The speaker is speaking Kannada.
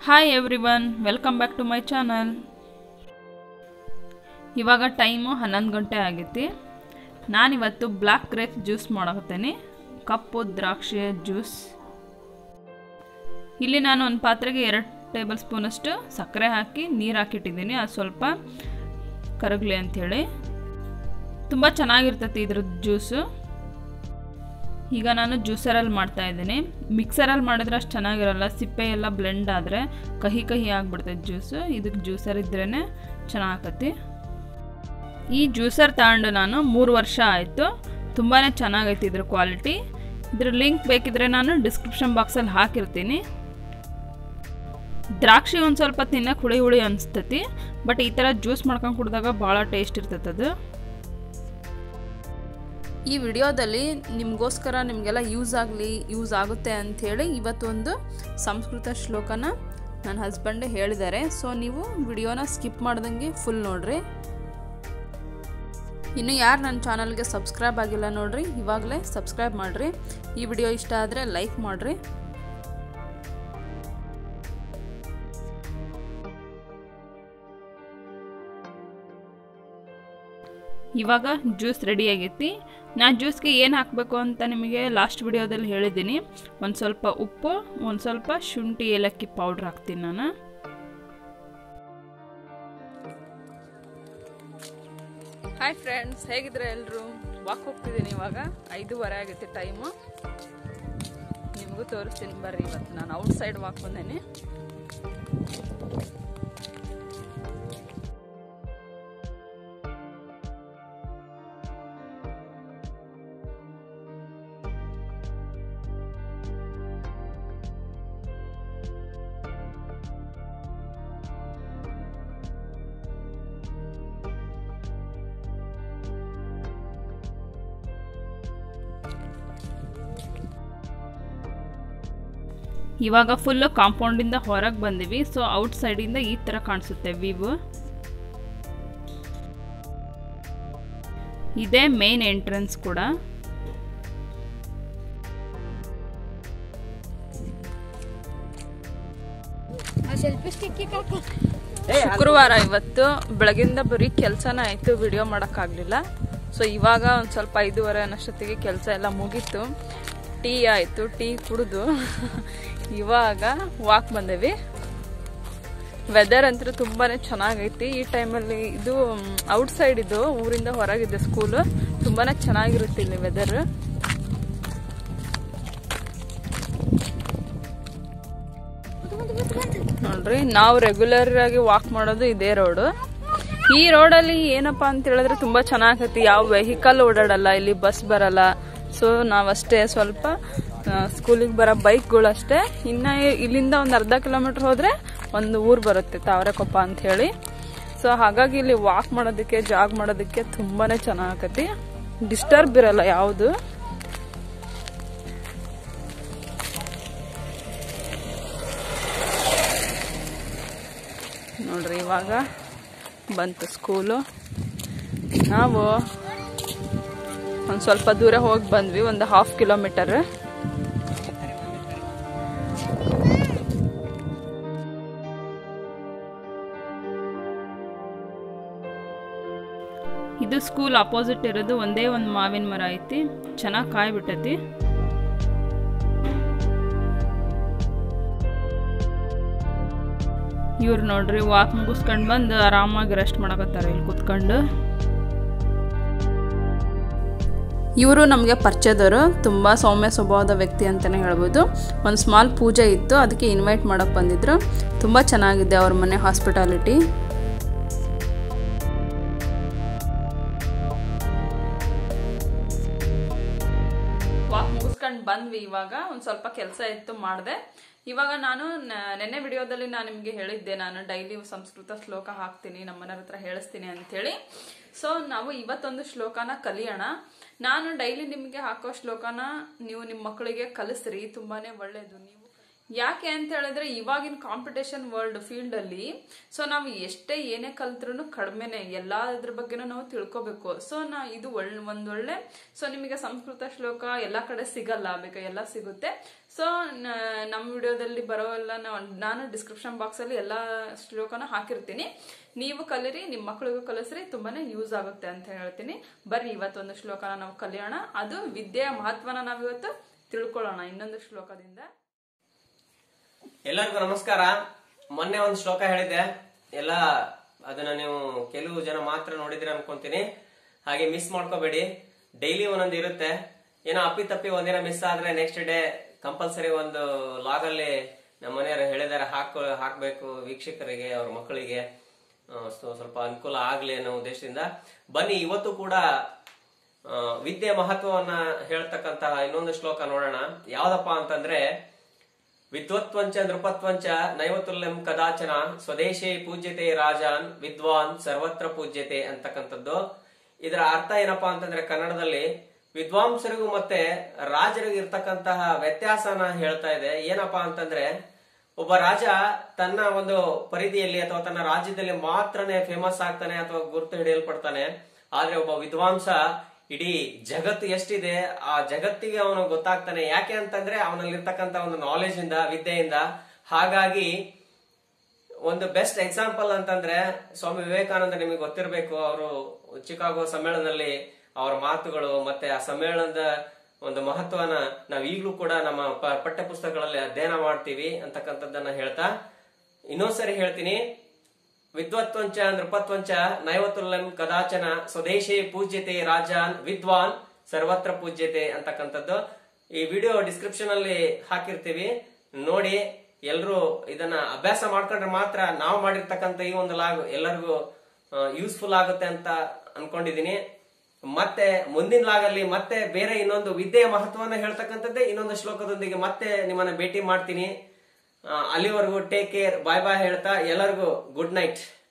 hi everyone welcome back to my channel ಇವಾಗ ಟೈಮು ಹನ್ನೊಂದು ಗಂಟೆ ಆಗೈತಿ ನಾನಿವತ್ತು ಬ್ಲ್ಯಾಕ್ ಗ್ರೇಪ್ ಜ್ಯೂಸ್ ಮಾಡಕತ್ತೇನೆ ಕಪ್ಪು ದ್ರಾಕ್ಷಿ ಜ್ಯೂಸ್ ಇಲ್ಲಿ ನಾನು ಒಂದು ಪಾತ್ರೆಗೆ ಎರಡು ಟೇಬಲ್ ಸ್ಪೂನಷ್ಟು ಸಕ್ಕರೆ ಹಾಕಿ ನೀರು ಹಾಕಿಟ್ಟಿದ್ದೀನಿ ಅದು ಸ್ವಲ್ಪ ಕರಗಲಿ ಅಂಥೇಳಿ ತುಂಬ ಚೆನ್ನಾಗಿರ್ತೈತಿ ಇದ್ರದ್ದು ಜ್ಯೂಸು ಈಗ ನಾನು ಜ್ಯೂಸರಲ್ಲಿ ಮಾಡ್ತಾ ಇದ್ದೀನಿ ಮಿಕ್ಸರಲ್ಲಿ ಮಾಡಿದ್ರೆ ಅಷ್ಟು ಚೆನ್ನಾಗಿರಲ್ಲ ಸಿಪ್ಪೆ ಎಲ್ಲ ಬ್ಲೆಂಡ್ ಆದರೆ ಕಹಿ ಕಹಿ ಆಗಿಬಿಡ್ತೈತೆ ಜ್ಯೂಸು ಇದಕ್ಕೆ ಜ್ಯೂಸರ್ ಇದ್ರೇ ಚೆನ್ನಾಗತಿ ಈ ಜ್ಯೂಸರ್ ತಗೊಂಡು ನಾನು ಮೂರು ವರ್ಷ ಆಯಿತು ತುಂಬಾ ಚೆನ್ನಾಗೈತಿ ಇದ್ರ ಕ್ವಾಲಿಟಿ ಇದ್ರ ಲಿಂಕ್ ಬೇಕಿದ್ರೆ ನಾನು ಡಿಸ್ಕ್ರಿಪ್ಷನ್ ಬಾಕ್ಸಲ್ಲಿ ಹಾಕಿರ್ತೀನಿ ದ್ರಾಕ್ಷಿ ಒಂದು ಸ್ವಲ್ಪ ತಿನ್ನಕ್ಕೆ ಹುಳಿ ಹುಳಿ ಅನಿಸ್ತೈತಿ ಬಟ್ ಈ ಥರ ಜ್ಯೂಸ್ ಮಾಡ್ಕೊಂಡು ಕುಡಿದಾಗ ಭಾಳ ಟೇಸ್ಟ್ ಇರ್ತೈತೆ ಅದು ಈ ವಿಡಿಯೋದಲ್ಲಿ ನಿಮಗೋಸ್ಕರ ನಿಮಗೆಲ್ಲ ಯೂಸ್ ಆಗಲಿ ಯೂಸ್ ಆಗುತ್ತೆ ಅಂಥೇಳಿ ಇವತ್ತೊಂದು ಸಂಸ್ಕೃತ ಶ್ಲೋಕನ ನನ್ನ ಹಸ್ಬೆಂಡೇ ಹೇಳಿದ್ದಾರೆ ಸೊ ನೀವು ವಿಡಿಯೋನ ಸ್ಕಿಪ್ ಮಾಡ್ದಂಗೆ ಫುಲ್ ನೋಡ್ರಿ ಇನ್ನು ಯಾರು ನನ್ನ ಚಾನಲ್ಗೆ ಸಬ್ಸ್ಕ್ರೈಬ್ ಆಗಿಲ್ಲ ನೋಡ್ರಿ ಇವಾಗಲೇ ಸಬ್ಸ್ಕ್ರೈಬ್ ಮಾಡಿರಿ ಈ ವಿಡಿಯೋ ಇಷ್ಟ ಆದರೆ ಲೈಕ್ ಮಾಡಿರಿ ಇವಾಗ ಜ್ಯೂಸ್ ರೆಡಿ ಆಗೈತಿ ನಾ ಜ್ಯೂಸ್ಗೆ ಏನು ಹಾಕಬೇಕು ಅಂತ ನಿಮಗೆ ಲಾಸ್ಟ್ ವಿಡಿಯೋದಲ್ಲಿ ಹೇಳಿದ್ದೀನಿ ಒಂದು ಸ್ವಲ್ಪ ಉಪ್ಪು ಒಂದು ಸ್ವಲ್ಪ ಶುಂಠಿ ಏಲಕ್ಕಿ ಪೌಡ್ರ್ ಹಾಕ್ತೀನಿ ನಾನು ಹಾಯ್ ಫ್ರೆಂಡ್ಸ್ ಹೇಗಿದ್ರೆ ಎಲ್ಲರೂ ವಾಕ್ ಹೋಗ್ತಿದ್ದೀನಿ ಇವಾಗ ಐದೂವರೆ ಆಗೈತಿ ಟೈಮು ನಿಮಗೂ ತೋರಿಸ್ತೀನಿ ಬರ್ರಿ ಇವತ್ತು ನಾನು ಔಟ್ ಸೈಡ್ ವಾಕ್ ಬಂದೇನೆ ಇವಾಗ ಫುಲ್ಲು ಕಾಂಪೌಂಡಿಂದ ಹೊರಗೆ ಬಂದಿವಿ ಸೊ ಔಟ್ ಸೈಡಿಂದ ಈ ಥರ ಕಾಣಿಸುತ್ತೆ ವ್ಯೂ ಇದೇ ಮೇನ್ ಎಂಟ್ರೆನ್ಸ್ ಕೂಡ ಶುಕ್ರವಾರ ಇವತ್ತು ಬೆಳಗಿಂದ ಬರೀ ಕೆಲಸನ ಆಯಿತು ವಿಡಿಯೋ ಮಾಡೋಕ್ಕಾಗಲಿಲ್ಲ ಸೊ ಇವಾಗ ಒಂದು ಸ್ವಲ್ಪ ಐದೂವರೆ ಅನ್ನೋಷ್ಟೊತ್ತಿಗೆ ಕೆಲಸ ಎಲ್ಲ ಮುಗೀತು ಟೀ ಆಯಿತು ಟೀ ಕುಡಿದು ಇವಾಗ ವಾಕ್ ಬಂದೇವಿ ವೆದರ್ ಅಂತೂ ತುಂಬಾ ಚೆನ್ನಾಗೈತಿ ಈ ಟೈಮಲ್ಲಿ ಇದು ಔಟ್ ಸೈಡ್ ಇದು ಊರಿಂದ ಹೊರಗಿದೆ ಸ್ಕೂಲು ತುಂಬಾ ಚೆನ್ನಾಗಿರುತ್ತೆ ಇಲ್ಲಿ ವೆದರ್ ನೋಡ್ರಿ ನಾವು ರೆಗ್ಯುಲರ್ ಆಗಿ ವಾಕ್ ಮಾಡೋದು ಇದೇ ರೋಡು ಈ ರೋಡಲ್ಲಿ ಏನಪ್ಪಾ ಅಂತ ಹೇಳಿದ್ರೆ ತುಂಬಾ ಚೆನ್ನಾಗೈತಿ ಯಾವ ವೆಹಿಕಲ್ ಓಡಾಡಲ್ಲ ಇಲ್ಲಿ ಬಸ್ ಬರಲ್ಲ ಸೊ ನಾವಷ್ಟೇ ಸ್ವಲ್ಪ ಸ್ಕೂಲಿಗೆ ಬರೋ ಬೈಕ್ಗಳು ಅಷ್ಟೇ ಇನ್ನು ಇಲ್ಲಿಂದ ಒಂದು ಅರ್ಧ ಕಿಲೋಮೀಟ್ರ್ ಹೋದರೆ ಒಂದು ಊರು ಬರುತ್ತೆ ತಾವರೆಕೊಪ್ಪ ಅಂತ ಹೇಳಿ ಸೊ ಹಾಗಾಗಿ ಇಲ್ಲಿ ವಾಕ್ ಮಾಡೋದಕ್ಕೆ ಜಾಗ್ ಮಾಡೋದಕ್ಕೆ ತುಂಬಾ ಚೆನ್ನಾಗತಿ ಡಿಸ್ಟರ್ಬ್ ಇರಲ್ಲ ಯಾವುದು ನೋಡ್ರಿ ಇವಾಗ ಬಂತು ಸ್ಕೂಲು ನಾವು ಒಂದು ಸ್ವಲ್ಪ ದೂರ ಹೋಗಿ ಬಂದ್ವಿ ಒಂದು ಹಾಫ್ ಕಿಲೋಮೀಟರ್ ಇದು ಸ್ಕೂಲ್ ಅಪೋಸಿಟ್ ಇರೋದು ಒಂದೇ ಒಂದು ಮಾವಿನ ಮರ ಐತಿ ಚೆನ್ನಾಗಿ ಕಾಯಿ ಬಿಟ್ಟೈತಿ ಇವ್ರು ನೋಡ್ರಿ ವಾಕ್ ಮುಗಿಸ್ಕೊಂಡು ಬಂದು ಆರಾಮಾಗಿ ರೆಸ್ಟ್ ಮಾಡಕತ್ತಾರ ಇಲ್ಲಿ ಕುತ್ಕೊಂಡು ಇವರು ನಮಗೆ ಪರಿಚಯದವರು ತುಂಬ ಸೌಮ್ಯ ಸ್ವಭಾವದ ವ್ಯಕ್ತಿ ಅಂತಲೇ ಹೇಳ್ಬೋದು ಒಂದು ಸ್ಮಾಲ್ ಪೂಜೆ ಇತ್ತು ಅದಕ್ಕೆ ಇನ್ವೈಟ್ ಮಾಡೋಕ್ಕೆ ಬಂದಿದ್ರು ತುಂಬ ಚೆನ್ನಾಗಿದೆ ಅವ್ರ ಮನೆ ಹಾಸ್ಪಿಟಾಲಿಟಿ ವಾಕ್ ಮುಗಿಸ್ಕೊಂಡು ಬಂದ್ವಿ ಇವಾಗ ಒಂದು ಸ್ವಲ್ಪ ಕೆಲಸ ಇತ್ತು ಮಾಡಿದೆ ಇವಾಗ ನಾನು ನೆನ್ನೆ ವಿಡಿಯೋದಲ್ಲಿ ನಾನು ನಿಮಗೆ ಹೇಳಿದ್ದೆ ನಾನು ಡೈಲಿ ಸಂಸ್ಕೃತ ಶ್ಲೋಕ ಹಾಕ್ತೀನಿ ನಮ್ಮನೆಯವ್ರ ಹತ್ರ ಹೇಳಿಸ್ತೀನಿ ಅಂಥೇಳಿ ಸೊ ನಾವು ಇವತ್ತೊಂದು ಶ್ಲೋಕನ ಕಲಿಯೋಣ ನಾನು ಡೈಲಿ ನಿಮಗೆ ಹಾಕೋ ಶ್ಲೋಕನ ನೀವು ನಿಮ್ಮ ಮಕ್ಕಳಿಗೆ ಕಲಿಸ್ರಿ ತುಂಬಾನೇ ಒಳ್ಳೆಯದು ನೀವು ಯಾಕೆ ಅಂತ ಹೇಳಿದ್ರೆ ಇವಾಗಿನ ಕಾಂಪಿಟೇಷನ್ ವರ್ಲ್ಡ್ ಫೀಲ್ಡ್ ಅಲ್ಲಿ ಸೊ ನಾವು ಎಷ್ಟೇ ಏನೇ ಕಲ್ತ್ರು ಕಡಿಮೆನೆ ಎಲ್ಲದ್ರ ಬಗ್ಗೆನೂ ನಾವು ತಿಳ್ಕೊಬೇಕು ಸೊ ನಾ ಇದು ಒಳ್ಳೆ ಒಂದೊಳ್ಳೆ ಸೊ ನಿಮಗೆ ಸಂಸ್ಕೃತ ಶ್ಲೋಕ ಎಲ್ಲ ಕಡೆ ಸಿಗಲ್ಲ ಬೇಕಾ ಎಲ್ಲ ಸಿಗುತ್ತೆ ಸೊ ನಮ್ಮ ವಿಡಿಯೋದಲ್ಲಿ ಬರೋಲ್ಲ ನಾನು ಡಿಸ್ಕ್ರಿಪ್ಷನ್ ಬಾಕ್ಸ್ ಅಲ್ಲಿ ಎಲ್ಲ ಶ್ಲೋಕನ ಹಾಕಿರ್ತೀನಿ ನೀವು ಕಲೀರಿ ನಿಮ್ಮ ಮಕ್ಕಳಿಗೂ ಕಲಿಸ್ರಿ ತುಂಬಾನೇ ಯೂಸ್ ಆಗುತ್ತೆ ಅಂತ ಹೇಳ್ತೀನಿ ಬರ್ರಿ ಇವತ್ತೊಂದು ಶ್ಲೋಕನ ನಾವು ಕಲಿಯೋಣ ಅದು ವಿದ್ಯೆಯ ಮಹತ್ವನ ನಾವಿವತ್ತು ತಿಳ್ಕೊಳ್ಳೋಣ ಇನ್ನೊಂದು ಶ್ಲೋಕದಿಂದ ಎಲ್ಲರಿಗೂ ನಮಸ್ಕಾರ ಮೊನ್ನೆ ಒಂದು ಶ್ಲೋಕ ಹೇಳಿದ್ದೆ ಎಲ್ಲ ಅದನ್ನ ನೀವು ಕೆಲವು ಜನ ಮಾತ್ರ ನೋಡಿದಿರ ಅನ್ಕೊಂತೀನಿ ಹಾಗೆ ಮಿಸ್ ಮಾಡ್ಕೋಬೇಡಿ ಡೈಲಿ ಒಂದೊಂದು ಇರುತ್ತೆ ಏನೋ ಅಪ್ಪಿ ತಪ್ಪಿ ಒಂದಿನ ಮಿಸ್ ಆದ್ರೆ ನೆಕ್ಸ್ಟ್ ಡೇ ಕಂಪಲ್ಸರಿ ಒಂದು ಲಾಗ್ ಅಲ್ಲಿ ನಮ್ಮ ಮನೆಯವರು ಹೇಳಿದಾರೆ ಹಾಕೋ ಹಾಕ್ಬೇಕು ವೀಕ್ಷಕರಿಗೆ ಅವ್ರ ಮಕ್ಕಳಿಗೆ ಆ, ಸೊ- ಸ್ವಲ್ಪ ಅನುಕೂಲ ಆಗ್ಲಿ ಅನ್ನೋ ಉದ್ದೇಶದಿಂದ ಬನ್ನಿ ಇವತ್ತು ಕೂಡ ಆ, ವಿದ್ಯೆ ಮಹತ್ವವನ್ನ ಹೇಳ್ತಕ್ಕಂತಹ ಇನ್ನೊಂದು ಶ್ಲೋಕ ನೋಡೋಣ ಯಾವ್ದಪ್ಪ ಅಂತಂದ್ರೆ ವಿದ್ವತ್ವಂಚ ನೃಪತ್ವಂಚ ನೈವತುಲ್ಯಂ ಕದಾಚನ ಸ್ವದೇಶೇ ಪೂಜ್ಯತೆ ರಾಜಾನ್ ವಿದ್ವಾನ್ ಸರ್ವತ್ರ ಪೂಜ್ಯತೆ ಅಂತಕ್ಕಂಥದ್ದು ಇದರ ಅರ್ಥ ಏನಪ್ಪಾ ಅಂತಂದ್ರೆ ಕನ್ನಡದಲ್ಲಿ ವಿದ್ವಾಂಸರಿಗೂ ಮತ್ತೆ ರಾಜರಿಗೂ ಇರ್ತಕ್ಕಂತಹ ವ್ಯತ್ಯಾಸನ ಹೇಳ್ತಾ ಇದೆ ಏನಪ್ಪಾ ಅಂತಂದ್ರೆ ಒಬ್ಬ ರಾಜ ತನ್ನ ಒಂದು ಪರಿಧಿಯಲ್ಲಿ ಅಥವಾ ತನ್ನ ರಾಜ್ಯದಲ್ಲಿ ಮಾತ್ರನೇ ಫೇಮಸ್ ಆಗ್ತಾನೆ ಅಥವಾ ಗುರುತು ಹಿಡಿಯಲ್ಪಡ್ತಾನೆ ಆದ್ರೆ ಒಬ್ಬ ವಿದ್ವಾಂಸ ಇಡೀ ಜಗತ್ತು ಎಷ್ಟಿದೆ ಆ ಜಗತ್ತಿಗೆ ಅವನು ಗೊತ್ತಾಗ್ತಾನೆ ಯಾಕೆ ಅಂತಂದ್ರೆ ಅವನಲ್ಲಿರ್ತಕ್ಕಂಥ ಒಂದು ನಾಲೆಜ್ ಇಂದ ವಿದ್ಯೆಯಿಂದ ಹಾಗಾಗಿ ಒಂದು ಬೆಸ್ಟ್ ಎಕ್ಸಾಂಪಲ್ ಅಂತಂದ್ರೆ ಸ್ವಾಮಿ ವಿವೇಕಾನಂದ ನಿಮಗೆ ಗೊತ್ತಿರಬೇಕು ಅವರು ಚಿಕಾಗೋ ಸಮ್ಮೇಳನದಲ್ಲಿ ಅವರ ಮಾತುಗಳು ಮತ್ತೆ ಆ ಸಮ್ಮೇಳನದ ಒಂದು ಮಹತ್ವನ ನಾವು ಈಗಲೂ ಕೂಡ ನಮ್ಮ ಪ- ಪಠ್ಯ ಪುಸ್ತಕಗಳಲ್ಲಿ ಅಧ್ಯಯನ ಮಾಡ್ತೀವಿ ಅಂತಕ್ಕಂಥದ್ದನ್ನ ಹೇಳ್ತಾ ಇನ್ನೊಂದ್ಸರಿ ಹೇಳ್ತೀನಿ ವಿದ್ವತ್ವಂಚ ನೃಪತ್ವಂಚ ನೈವತುಲ್ಲಂ ಕದಾಚನ ಸ್ವದೇಶೇ ಪೂಜ್ಯತೆ ರಾಜಾನ್ ವಿದ್ವಾನ್ ಸರ್ವತ್ರ ಪೂಜ್ಯತೆ ಅಂತಕ್ಕಂಥದ್ದು ಈ ವಿಡಿಯೋ ಡಿಸ್ಕ್ರಿಪ್ಷನ್ ಅಲ್ಲಿ ಹಾಕಿರ್ತೀವಿ ನೋಡಿ ಎಲ್ರು ಇದನ್ನ ಅಭ್ಯಾಸ ಮಾಡ್ಕೊಂಡ್ರೆ ಮಾತ್ರ ನಾವು ಮಾಡಿರ್ತಕ್ಕಂಥ ಈ ಒಂದು ಲಾಗ್ ಎಲ್ಲರಿಗೂ ಯೂಸ್ಫುಲ್ ಆಗುತ್ತೆ ಅಂತ ಅನ್ಕೊಂಡಿದೀನಿ ಮತ್ತೆ ಮುಂದಿನ ಲಾಗಲ್ಲಿ ಮತ್ತೆ ಬೇರೆ ಇನ್ನೊಂದು ವಿದ್ಯೆಯ ಮಹತ್ವನ ಹೇಳ್ತಕ್ಕಂಥದ್ದೇ ಇನ್ನೊಂದು ಶ್ಲೋಕದೊಂದಿಗೆ ಮತ್ತೆ ನಿಮ್ಮನ್ನ ಭೇಟಿ ಮಾಡ್ತೀನಿ ಆ, ಅಲ್ಲಿವರೆಗೂ ಟೇಕ್ ಕೇರ್ ಬಾಯ್ ಬಾಯ್ ಹೇಳ್ತಾ ಎಲ್ಲರಿಗೂ ಗುಡ್ ನೈಟ್